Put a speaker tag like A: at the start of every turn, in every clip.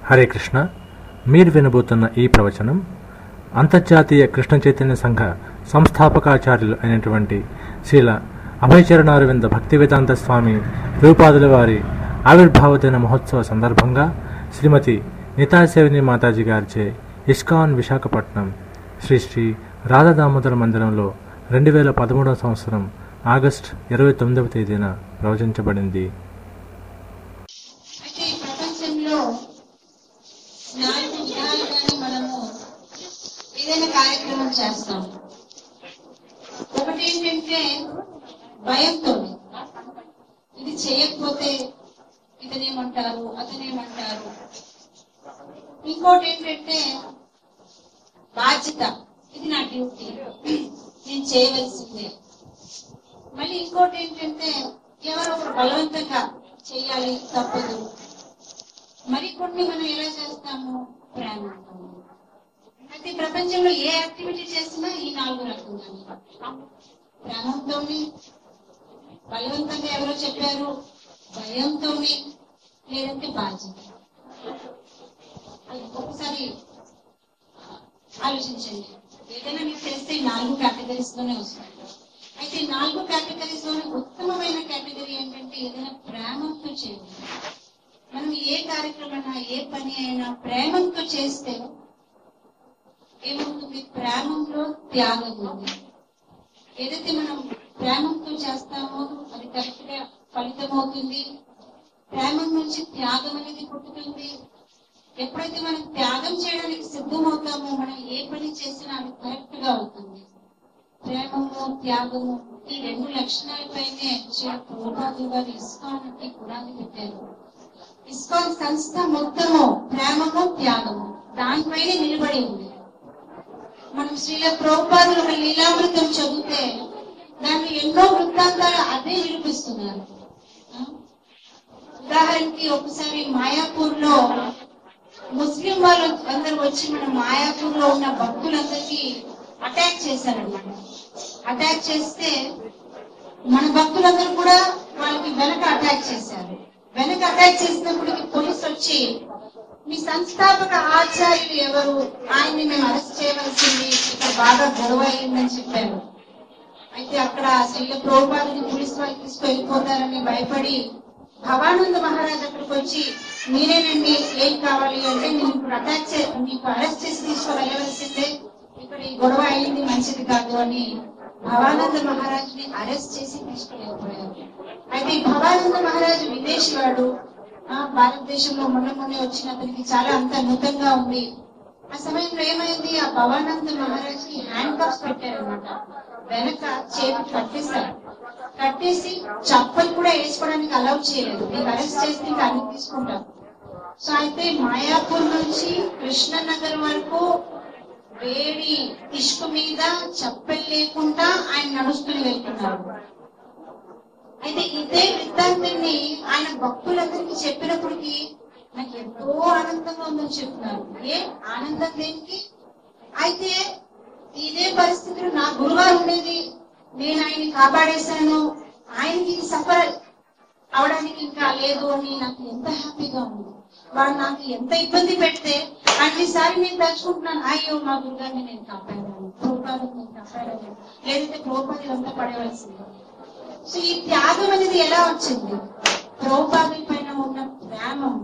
A: హరే కృష్ణ మీరు వినబోతున్న ఈ ప్రవచనం అంతర్జాతీయ కృష్ణ చైతన్య సంఘ సంస్థాపకాచార్యులు అయినటువంటి శ్రీల అభయచరణారవింద భక్తి వేదాంత స్వామి రూపాదుల వారి ఆవిర్భావ దిన మహోత్సవ సందర్భంగా శ్రీమతి నితాసేవిని మాతాజీ గారిచే ఇస్కాన్ విశాఖపట్నం శ్రీ శ్రీ రాధా దామోదర మందిరంలో రెండు వేల పదమూడవ సంవత్సరం ఆగస్ట్ ఇరవై తొమ్మిదవ తేదీన ప్రవచించబడింది
B: అయితే ఈ ప్రపంచంలో నాలుగు విధాలుగానే మనము ఏదైనా కార్యక్రమం చేస్తాం ఒకటి ఏంటంటే భయంతో ఇది చేయకపోతే ఇతనేమంటారు అతనేమంటారు ఇంకోటి ఏంటంటే బాధ్యత ఇది నా డ్యూటీ నేను చేయవలసిందే మళ్ళీ ఇంకోటి ఏంటంటే ఎవరో ఒకరు బలవంతంగా చేయాలి తప్పదు మరి కొన్ని మనం ఎలా చేస్తాము ప్రేమతో అయితే ఈ ప్రపంచంలో ఏ యాక్టివిటీ చేసినా ఈ నాలుగు రకంగా ప్రేమంతో బలవంతంగా ఎవరో చెప్పారు భయంతో లేదంటే బాధ్యత అది ఒకసారి ఆలోచించండి ఏదైనా మీకు చేస్తే ఈ నాలుగు కేటగిరీస్ లోనే వస్తాయి అయితే ఈ నాలుగు కేటగిరీస్ లోనే ఉత్తమమైన కేటగిరీ ఏంటంటే ఏదైనా ప్రేమతో చేయాలి మనం ఏ కార్యక్రమం అయినా ఏ పని అయినా ప్రేమంతో చేస్తే ఏమవుతుంది ప్రేమంలో త్యాగం ఉంది ఏదైతే మనం ప్రేమంతో చేస్తామో అది కరెక్ట్ గా ఫలితం అవుతుంది ప్రేమం నుంచి త్యాగం అనేది పుట్టుతుంది ఎప్పుడైతే మనం త్యాగం చేయడానికి సిద్ధమవుతామో మనం ఏ పని చేసినా అది కరెక్ట్ గా అవుతుంది ప్రేమము త్యాగము ఈ రెండు లక్షణాలపైనే శ్రీ ప్రభుపాదు గారు ఇస్కాన్ కి పునాది పెట్టారు ఇస్కాన్ సంస్థ మొత్తము ప్రేమము త్యాగము దానిపైనే నిలబడి ఉంది మనం శ్రీల ప్రభుపాదులు ఒక లీలామృతం చదివితే దాంట్లో ఎన్నో వృత్తాంతాలు అదే నిరూపిస్తున్నారు ఆ? ఉదాహరణకి ఒకసారి మాయాపూర్ లో ముస్లిం వాళ్ళు అందరు వచ్చి మన మాయాపూర్ లో ఉన్న భక్తులందరికీ అటాక్ చేశారనమాట అటాక్ చేస్తే మన భక్తులందరూ కూడా వాళ్ళకి వెనక అటాక్ చేశారు వెనక అటాక్ చేసినప్పుడు పోలీసు వచ్చి మీ సంస్థాపక ఆచార్యులు ఎవరు ఆయన్ని మేము అరెస్ట్ చేయవలసింది ఇక్కడ బాగా గొడవ అయిందని చెప్పారు అయితే అక్కడ శ్రీల ప్రోపాలని పోలీసు వాళ్ళు తీసుకెళ్ళిపోతారని భయపడి భవానంద మహారాజ్ అక్కడికి వచ్చి మీరేనండి ఏం కావాలి అంటే నేను ఇప్పుడు అటాక్ చే మీకు అరెస్ట్ చేసి తీసుకువెళ్ళవలసిందే ఇక్కడ ఈ గొడవ అయింది మంచిది కాదు అని భవానంద మహారాజుని అరెస్ట్ చేసి తీసుకువెళ్ళిపోయారు అయితే ఈ భవానంద మహారాజు విదేశీ వాడు ఆ, భారతదేశంలో మొన్న మొన్న వచ్చిన అతనికి చాలా అంత నూతంగా ఉంది ఆ సమయంలో ఏమైంది ఆ భవానంద మహారాజ్ కి హ్యాండ్ కప్స్ పెట్టారనమాట వెనక చేతి కట్టేశారు కట్టేసి చప్పలు కూడా వేసుకోవడానికి అలౌ చేయలేదు మీకు అరెస్ట్ చేస్తే ఇంకా అన్ని తీసుకుంటారు సో అయితే మాయాపూర్ నుంచి కృష్ణనగర్ వరకు వేడి ఇష్కు మీద చప్పలు లేకుండా ఆయన నడుస్తూనే వెళ్తున్నారు అయితే ఇదే వృత్తాంతాన్ని ఆయన భక్తులందరికీ చెప్పినప్పటికీ నాకు ఎంతో ఆనందంగా ఉందని చెప్తున్నారు ఏ ఆనందం దేనికి అయితే ఇదే పరిస్థితిలో నా గురుగారు ఉండేది నేను ఆయన్ని కాపాడేశాను ఆయనకి సఫర్ అవడానికి ఇంకా లేదు అని నాకు ఎంత హ్యాపీగా ఉంది వాడు నాకు ఎంత ఇబ్బంది పెడితే అన్నిసారి నేను తలుచుకుంటున్నాను అయ్యో మా గురుగారిని నేను కాపాడాను ప్రోపాలను నేను కాపాడాను లేదంటే ప్రోపాలు అంతా పడవలసింది సో ఈ త్యాగం అనేది ఎలా వచ్చింది ప్రోపాదుల పైన ఉన్న ప్రేమం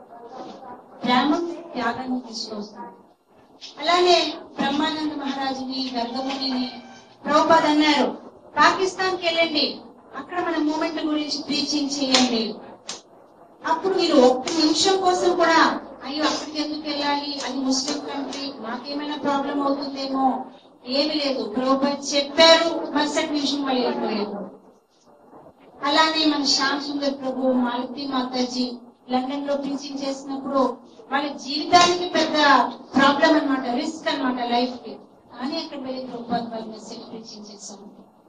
B: ప్రేమం త్యాగాన్ని తీసుకొస్తుంది అలానే బ్రహ్మానంద మహారాజుని గర్గమునిని ప్రభుపాద్ అన్నారు పాకిస్తాన్ కి వెళ్ళండి అక్కడ మన మూమెంట్ గురించి ప్రీచింగ్ చేయండి అప్పుడు మీరు ఒక్క నిమిషం కోసం కూడా అయ్యో అక్కడికి ఎందుకు వెళ్ళాలి అది ముస్లిం కంట్రీ మాకేమైనా ప్రాబ్లం అవుతుందేమో ఏమి లేదు ప్రభుపాద్ చెప్పారు మరుసటి నిమిషం మళ్ళీ వెళ్ళిపోయారు అలానే మన శ్యామ్ సుందర్ ప్రభు మాలతి మాతాజీ లండన్ లో ప్రీచింగ్ చేసినప్పుడు వాళ్ళ జీవితానికి పెద్ద ప్రాబ్లం అన్నమాట రిస్క్ అన్నమాట లైఫ్ కి కానీ అక్కడ వెళ్ళి ప్రభుపాద్ వాళ్ళ మెసేజ్ ప్రీచింగ్ చేశాము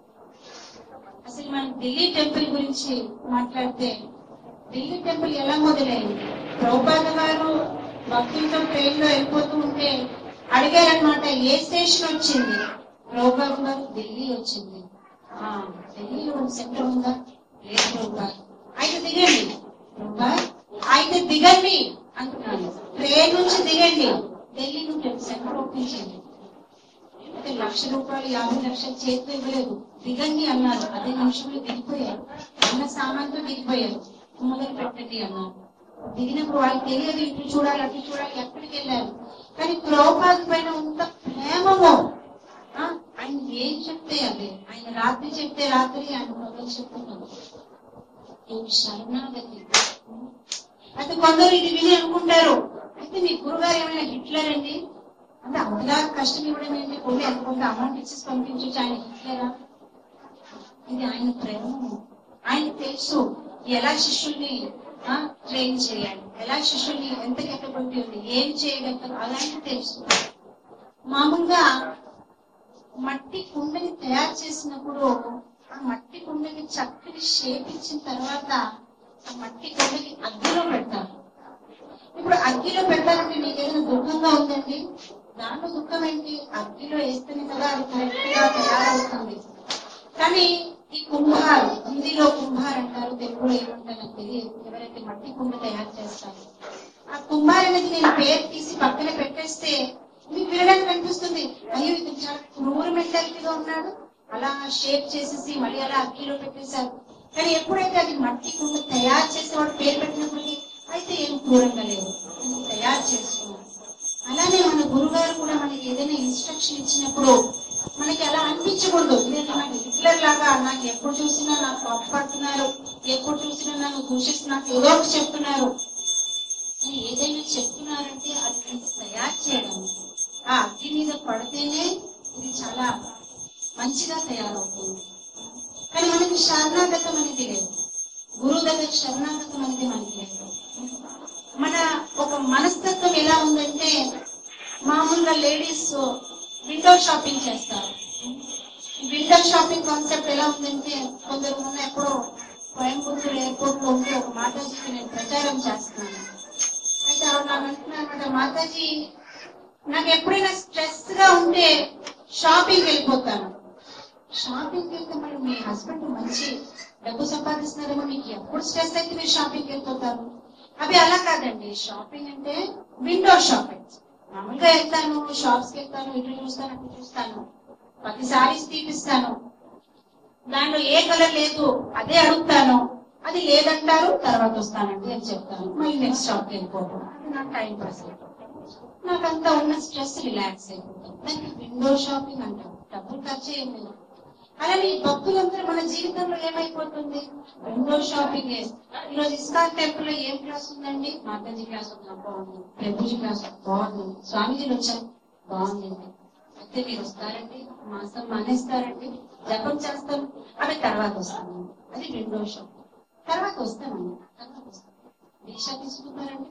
B: అసలు మనం ఢిల్లీ టెంపుల్ గురించి మాట్లాడితే ఢిల్లీ టెంపుల్ ఎలా మొదలైంది ప్రభుపాద గారు భక్తులతో ట్రైన్ లో వెళ్ళిపోతూ ఉంటే అడిగారనమాట ఏ స్టేషన్ వచ్చింది ప్రభుపాద గారు ఢిల్లీ వచ్చింది ఆ, ఢిల్లీలో సెంటర్ ఉందా లేదు ప్రభుపాద్ అయితే దిగండి ప్రభుపాద్ అయితే దిగండి అంటున్నాను ట్రైన్ నుంచి దిగండి ఢిల్లీ నుండి సెంటర్ ఓపెన్ చేయండి అంటే లక్ష రూపాయలు యాభై లక్షలు చేతితో ఇవ్వలేదు దిగండి అన్నారు అదే నిమిషంలో దిగిపోయారు ఉన్న సామాన్తో దిగిపోయారు మొదలు పెట్టండి అన్నారు దిగినప్పుడు వాళ్ళకి తెలియదు ఇటు చూడాలి అటు చూడాలి ఎక్కడికి వెళ్ళారు కానీ ప్రభుపాద పైన ఉన్న ప్రేమము ఆ, ఆయన ఏం చెప్తే అదే ఆయన రాత్రి చెప్తే రాత్రి ఆయన మొదలు చెప్తున్నాడు నువ్వు శరణాగతి అయితే కొందరు ఇది విని అనుకుంటారు అయితే మీ గురుగారు ఏమైనా హిట్లర్ అండి అంటే అంతగా కష్టం ఇవ్వడం ఏంటి కొన్ని ఎంత కొంత అమౌంట్ ఇచ్చేసి పంపించవచ్చు ఆయన హిట్లరా ఇది ఆయన ప్రేమ ఆయన తెలుసు ఎలా శిష్యుల్ని ట్రైన్ చేయాలి ఎలా శిష్యుల్ని ఎంత కెపబిలిటీ ఉంది ఏం చేయగలుగుతారు అలాంటి తెలుసు మామూలుగా మట్టి కుండని తయారు చేసినప్పుడు ఆ మట్టి కుండని చక్కని షేప్ ఇచ్చిన తర్వాత ఆ మట్టి కుండని అగ్గిలో పెడతారు ఇప్పుడు అగ్గిలో పెట్టాలంటే మీకు ఏదైనా దుఃఖంగా ఉందండి దాంట్లో దుఃఖం ఏంటి అగ్గిలో వేస్తేనే కదా అది కరెక్ట్ గా తయారవుతుంది కానీ ఈ కుంభారు హిందీలో కుంభార్ అంటారు తెలుగులో ఏమంటారు నాకు తెలియదు ఎవరైతే మట్టి కుండ తయారు చేస్తారు ఆ కుంభార్ అనేది నేను పేరు తీసి పక్కన పెట్టేస్తే మీకు వినడానికి కనిపిస్తుంది అయ్యో ఇతను చాలా క్రూర మెంటాలిటీగా ఉన్నాడు అలా షేప్ చేసేసి మళ్ళీ అలా అగ్గిలో పెట్టేశారు కానీ ఎప్పుడైతే అది మట్టి కుండ తయారు చేసేవాడు పేరు పెట్టినప్పటికీ అయితే ఏం క్రూరంగా లేదు ఇది తయారు చేస్తున్నాడు అలానే మన గురుగారు కూడా మనకి ఏదైనా ఇన్స్ట్రక్షన్ ఇచ్చినప్పుడు మనకి అలా అనిపించకూడదు నేను నాకు హిట్లర్ లాగా నాకు ఎప్పుడు చూసినా నాకు కోపడుతున్నారు ఎప్పుడు చూసినా నన్ను దూషిస్తూ నాకు ఏదో ఒకటి చెప్తున్నారు అని ఏదైనా చెప్తున్నారంటే అది నేను తయారు చేయడం ఆ అగ్గి మీద పడితేనే ఇది చాలా మంచిగా తయారవుతుంది కానీ మనకి శరణాగతం అనేది లేదు గురువు దగ్గర శరణాగతం అనేది మనకి లేదు మన ఒక మనస్తత్వం ఎలా ఉందంటే మామూలుగా లేడీస్ విండో షాపింగ్ చేస్తారు విండో షాపింగ్ కాన్సెప్ట్ ఎలా ఉందంటే కొందరు మొన్న ఎప్పుడో కోయంబత్తూరు ఎయిర్పోర్ట్ లో ఉండి ఒక మాతాజీకి నేను ప్రచారం చేస్తున్నాను అయితే ఆవిడ నాకు అంటున్నారన్నమాట మాతాజీ నాకు ఎప్పుడైనా స్ట్రెస్ గా ఉంటే షాపింగ్ వెళ్ళిపోతాను షాపింగ్ వెళ్తే మరి మీ హస్బెండ్ మంచి డబ్బు సంపాదిస్తున్నారేమో మీకు ఎప్పుడు స్ట్రెస్ అయితే మీరు షాపింగ్ వెళ్ళిపోతారు అవి అలా కాదండి షాపింగ్ అంటే విండో షాపింగ్ మామూలుగా వెళ్తాను షాప్స్ కి వెళ్తాను ఇటు చూస్తాను అటు చూస్తాను పది సారీస్ తీపిస్తాను దాంట్లో ఏ కలర్ లేదు అదే అడుగుతాను అది లేదంటారు తర్వాత వస్తానండి అని చెప్తాను మళ్ళీ నెక్స్ట్ షాప్ కి వెళ్ళిపోతాను అది నాకు టైం పాస్ అయిపోతుంది నాకంతా ఉన్న స్ట్రెస్ రిలాక్స్ అయిపోతుంది దానికి విండో షాపింగ్ అంటారు డబ్బులు ఖర్చు ఏం లేదు అలానే ఈ భక్తులందరూ మన జీవితంలో ఏమైపోతుంది విండో షాపింగ్ ఈరోజు ఇస్కాన్ టెంపుల్ లో ఏం క్లాస్ ఉందండి మాతాజీ క్లాస్ ఉందా బాగుంది ప్రభుజీ క్లాస్ బాగుంది స్వామీజీలు వచ్చారు బాగుందండి అయితే మీరు వస్తారండి మాసం మానేస్తారండి జపం చేస్తాం అవి తర్వాత వస్తాము అది విండో షాపింగ్ తర్వాత వస్తామండి తర్వాత వస్తాం దీక్ష తీసుకుంటారండి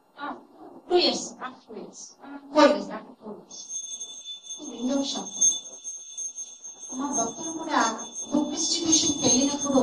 B: two years two years four years four years window shopping మా భక్తులు కూడా బుక్ డిస్ట్రిబ్యూషన్ వెళ్ళినప్పుడు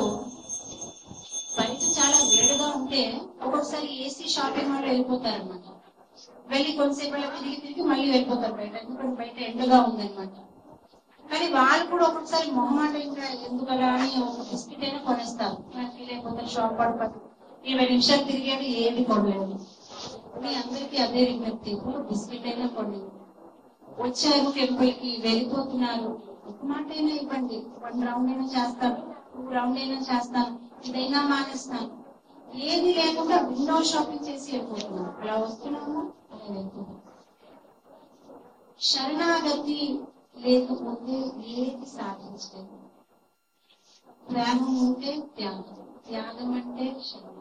B: బయట చాలా వేడిగా ఉంటే ఒక్కొక్కసారి ఏసీ షాపింగ్ మాల్ వెళ్ళిపోతారన్నమాట వెళ్ళి కొంతసేపు అలా తిరిగి తిరిగి మళ్ళీ వెళ్ళిపోతారు బయట ఎందుకంటే బయట ఎండగా ఉందన్నమాట కానీ వాళ్ళు కూడా ఒక్కొక్కసారి మొహమాట ఇంకా ఎందుకలా అని ఒక బిస్కెట్ అయినా కొనేస్తారు ఫీల్ అయిపోతారు షాప్ పడిపోతారు ఇరవై నిమిషాలు తిరిగాడు ఏది కొనలేదు మీ అందరికీ అదే విజ్ఞప్తి ఒక బిస్కెట్ అయినా కొనండి వచ్చారు టెంపుల్ కి వెళ్ళిపోతున్నారు ఒక మాట అయినా ఇవ్వండి వన్ రౌండ్ అయినా చేస్తాను టూ రౌండ్ అయినా చేస్తాను ఇదైనా మానేస్తాను ఏది లేకుండా విండో షాపింగ్ చేసి వెళ్ళిపోతున్నాం అలా వస్తున్నాము అలా వెళ్ళిపోతున్నాం శరణాగతి లేకపోతే ఏది సాధించలేదు ప్రేమ ఉంటే త్యాగం త్యాగం అంటే శరణం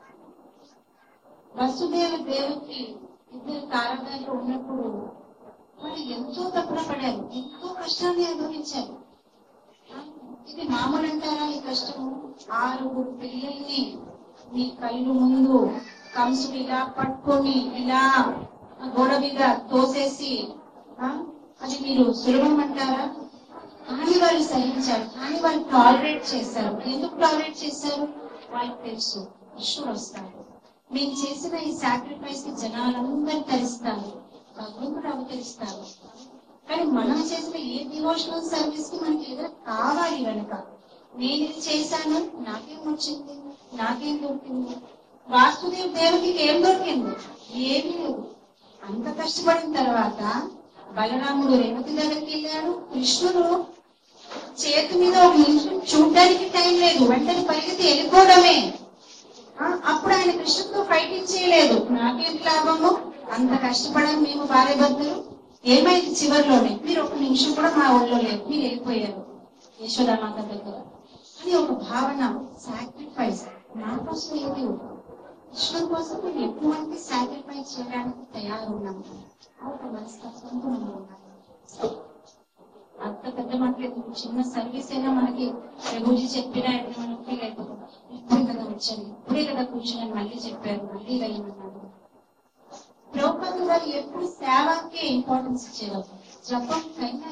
B: వసుదేవ దేవకి ఇద్దరు కారణాలు ఉన్నప్పుడు వాళ్ళు ఎంతో తప్పున పడారు ఎంతో కష్టాన్ని అనుభవించారు ఆ, ఇది మామూలు అంటారా ఈ కష్టము ఆరుగురు పిల్లల్ని మీ కళ్ళు ముందు కంసుడు ఇలా పట్టుకొని ఇలా గోడ మీద తోసేసి ఆ, అది మీరు సులభం అంటారా కానీ వాళ్ళు సహించారు కానీ వాళ్ళు టాలరేట్ చేశారు ఎందుకు టాలరేట్ చేశారు వాళ్ళకి తెలుసు కృష్ణుడు వస్తాడు మేము చేసిన ఈ సాక్రిఫైస్ కి జనాలందరూ తరిస్తారు భగవంతుడు అవతరిస్తారు కానీ మనం చేసిన ఏ డివోషనల్ సర్వీస్ కి మనకి ఏదైనా కావాలి కనుక నేను ఇది చేశాను నాకేం వచ్చింది నాకేం దొరికింది వాసుదేవ్ దేవకి ఏం దొరికింది ఏమీ లేదు అంత కష్టపడిన తర్వాత బలరాముడు రేవతి దగ్గరికి వెళ్ళాడు కృష్ణుడు చేతి మీద ఒక నిమిషం చూడడానికి టైం లేదు వెంటనే పరిగెత్తి వెళ్ళిపోవడమే ఆ, అప్పుడు ఆయన కృష్ణుడితో ఫైటింగ్ చేయలేదు నాకేంటి లాభము అంత కష్టపడని మేము భార్య భర్తలు ఏమైంది చివరిలోనే మీరు ఒక నిమిషం కూడా మా ఊళ్ళో లేదు మీరు వెళ్ళిపోయారు యశోదామాత దగ్గర అని ఒక భావన సాక్రిఫైస్ నా కోసం ఏది కృష్ణుడి కోసం మేము ఎటువంటి సాక్రిఫైస్ చేయడానికి తయారు ఉన్నాము ఆ ఒక మనస్తత్వంతో మనం ఉండాలి అంత పెద్ద మాటలేదు చిన్న సర్వీస్ అయినా మనకి ప్రభుజీ చెప్పినా అయితే మనం ఫీల్ అయిపోతాం ఇప్పుడే కదా వచ్చాను ఇప్పుడే కదా కూర్చున్నాను మళ్ళీ చెప్పారు మళ్ళీ వెళ్ళమన్నాడు ప్రభుత్వం గారు ఎప్పుడు సేవకే ఇంపార్టెన్స్ ఇచ్చేవారు జపం కైనా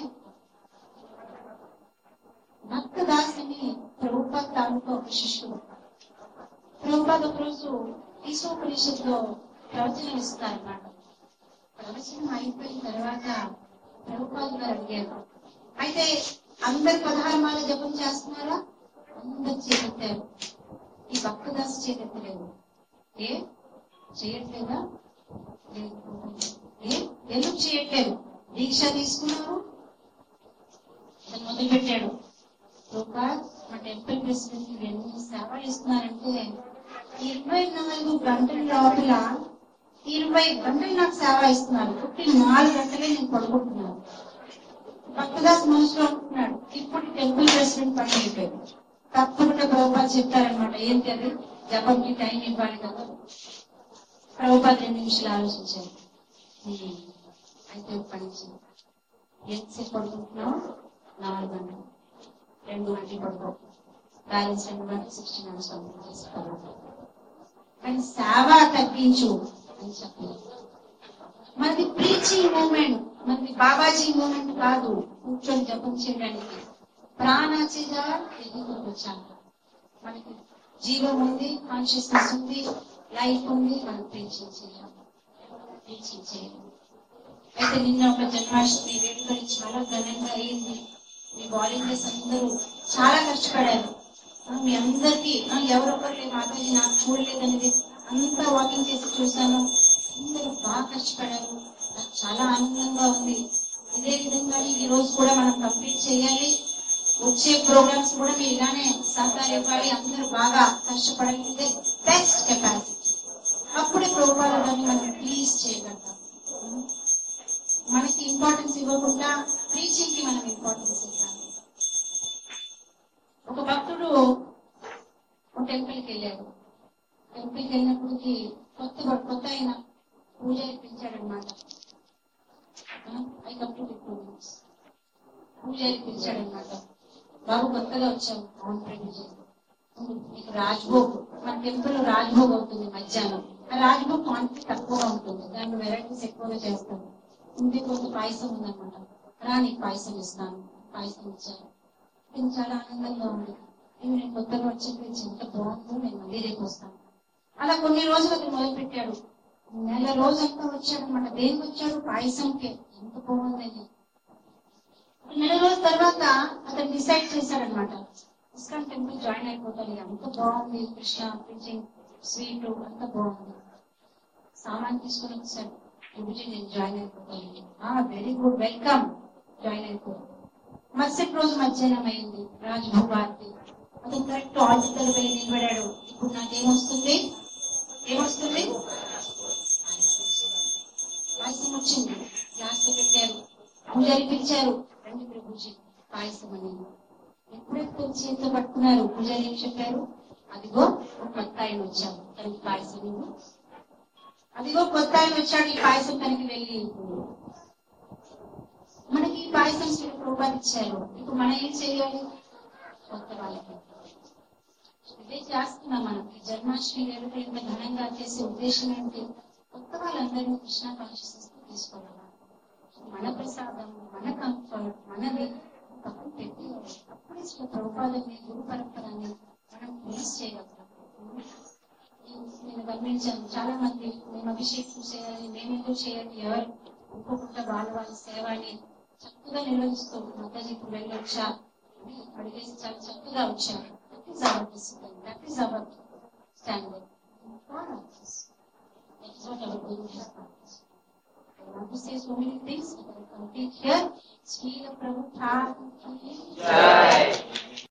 B: భక్తదాస్ అని ప్రభుపాద్ తాలూకా ఒక శిష్యుడు ప్రభుపాద్ ఒకరోజు ఈశోపనిషత్తులో ప్రవచనం ఇస్తారన్నమాట ప్రవచనం అయిపోయిన తర్వాత ప్రభుపాద్ గారు అడిగారు అయితే అందరు పదహారు మాల జపం చేస్తున్నారా అందరు చేపెట్టారు ఈ భక్తదాస్ చేపెట్టలేదు ఏ చేయట్లేదా లేదు. ఏ ఎందుకు చేయట్లేదు దీక్ష తీసుకున్నారు అతను మొదలు పెట్టాడు రూపాయ్ మా టెంపుల్ ప్రెసిడెంట్ ఎన్ని సేవలు ఇస్తున్నారంటే ఇరవై నాలుగు గంటల లోపల ఇరవై గంటలు నాకు సేవ ఇస్తున్నారు పుట్టి నాలుగు గంటలే నేను పడుకుంటున్నాను భక్తదాస్ మనసులో అనుకున్నాడు ఇప్పుడు టెంపుల్ ప్రెసిడెంట్ పని అయిపోయింది తప్పకుండా ప్రభుపాద్ చెప్తారనమాట ఏంటి అది జపంకి టైం ఇవ్వాలి కదా ప్రభుపాద్ రెండు నిమిషాలు ఆలోచించారు "హ్మ్, అయితే ఒక పని చేయి. ఎంతసేపు పడుకుంటున్నావు నాలుగు గంటలు రెండు గంటలు పడుకో బ్యాలెన్స్ రెండు గంటలు సిక్స్టీ మినిట్స్ కంప్లీట్ చేసుకోవాలి కానీ సేవ తగ్గించు అని చెప్పలేదు మనది ప్రీచింగ్ మూమెంట్ మనది బాబాజీ మూమెంట్ కాదు కూర్చొని జపం చేయడానికి ప్రాణాచిగా వచ్చాను మనకి జీవం ఉంది కాన్షియస్నెస్ ఉంది లైఫ్ ఉంది మనం ప్రీచింగ్ చేయాలి ప్రీచింగ్ చేయాలి అయితే నిన్న ఒక జన్మాష్టమి వేడుకలు చాలా ఘనంగా అయింది మీ వాలంటీర్స్ అందరూ చాలా కష్టపడారు ఆ, మీ అందరికీ ఆ, ఎవరొకరు లేదు మాతాజీ నాకు చూడలేదనేది అంతా వాకింగ్ చేసి చూశాను అందరూ బాగా కష్టపడారు నాకు చాలా ఆనందంగా ఉంది ఇదే విధంగా ఈ రోజు కూడా మనం కంప్లీట్ చేయాలి వచ్చే ప్రోగ్రామ్స్ కూడా మీరు ఇలానే సహకారం ఇవ్వాలి అందరూ బాగా కష్టపడాలి ఇదే బెస్ట్ కెపాసిటీ అప్పుడే ప్రోగ్రామ్ మనం ప్లీజ్ చేయగలుగుతాం మనకి ఇంపార్టెన్స్ ఇవ్వకుండా టీచింగ్ కి మనం ఇంపార్టెన్స్ ఇవ్వాలి ఒక భక్తుడు ఒక టెంపుల్ కి వెళ్ళాడు టెంపుల్ కి వెళ్ళినప్పటికి కొత్త కొత్త ఆయన పూజ ఇప్పించాడనమాట ఐ కంప్లీట్ ఇంప్రూవ్మెంట్స్ పూజ ఇప్పించాడనమాట బాబు కొత్తగా వచ్చావు అవును ప్రభుజీ మీకు రాజ్భోగ్ మన టెంపుల్ రాజ్భోగ్ అవుతుంది మధ్యాహ్నం ఆ రాజ్భోగ్ క్వాంటిటీ తక్కువగా ఉంటుంది దాంట్లో వెరైటీస్ ఎక్కువగా చేస్తాను ఇంటి కొంత పాయసం ఉందన్నమాట రా నీకు పాయసం ఇస్తాను పాయసం ఇచ్చాను ఇది చాలా ఆనందంగా ఉంది ఇది నేను కొత్తగా వచ్చింది ఎంత బాగుందో నేను మళ్ళీ రేపు వస్తాను అలా కొన్ని రోజులు అతను మొదలు పెట్టాడు నెల రోజంతా వచ్చాడు అనమాట దేనికి వచ్చాడు పాయసంకే ఎంత బాగుందని నెల రోజుల తర్వాత అతను డిసైడ్ చేశాడనమాట ఇస్కాన్ టెంపుల్ జాయిన్ అయిపోతాను ఎంత బాగుంది కృష్ణ ప్రీచింగ్ స్వీట్ అంత బాగుంది సామాన్ తీసుకుని వచ్చాడు ప్రభుజీ నేను జాయిన్ అయిపోతాను ఆ వెరీ గుడ్ వెల్కమ్ జాయిన్ అయిపో మరుసటి రోజు మధ్యాహ్నం అయింది రాజ్భోగ్ ఆర్తి అతను కరెక్ట్ ఆర్డర్ దగ్గర వెళ్ళి నిలబడాడు ఇప్పుడు నాకేమొస్తుంది ఏమొస్తుంది పాయసం వచ్చింది గ్లాస్ లో పెట్టారు పూజారి పిలిచారు రండి ప్రభుజీ పాయసం అని ఎప్పుడైతే చేతిలో పట్టుకున్నారు పూజారి ఏం చెప్పారు అదిగో ఒక కొత్త ఆయన వచ్చాడు తనకి పాయసం ఇవ్వు. అదిగో కొత్త ఆయన వచ్చాడు ఈ పాయసం తనకి వెళ్ళి ఇవ్వు. మనకి ఈ పాయసం శ్రీ రూపాయలు ఇచ్చారు ఇప్పుడు మనం ఏం చేయాలి కొత్త వాళ్ళకి ఇదే చేస్తున్నాం మనం ఈ జన్మాష్టమి వేడుక ఇంత ఘనంగా చేసే ఉద్దేశం ఏంటి కొత్త వాళ్ళందరినీ కృష్ణ కాన్షియస్నెస్ తీసుకోవాలి మన ప్రసాదం మన కంఫర్ట్ మనది పక్కన పెట్టి అప్పుడే శ్రీ ప్రభుపాదని గురు పరంపరని మనం ప్లీజ్ చేయగలుగుతాం నేను గమనించాను చాలా మంది మేము అభిషేకం చేయాలి మేము ఎందుకు చేయాలి ఎవరు ఇంకొకట వాళ్ళ వాళ్ళ సేవని చక్కగా నిర్వహిస్తూ మాతాజీ ఇప్పుడు వెళ్ళొచ్చా అని అడిగేసి చాలా చక్కగా వచ్చారు that is our discipline that is our standard that is what our guru say so many things, but I complete here. Srila Prabhupada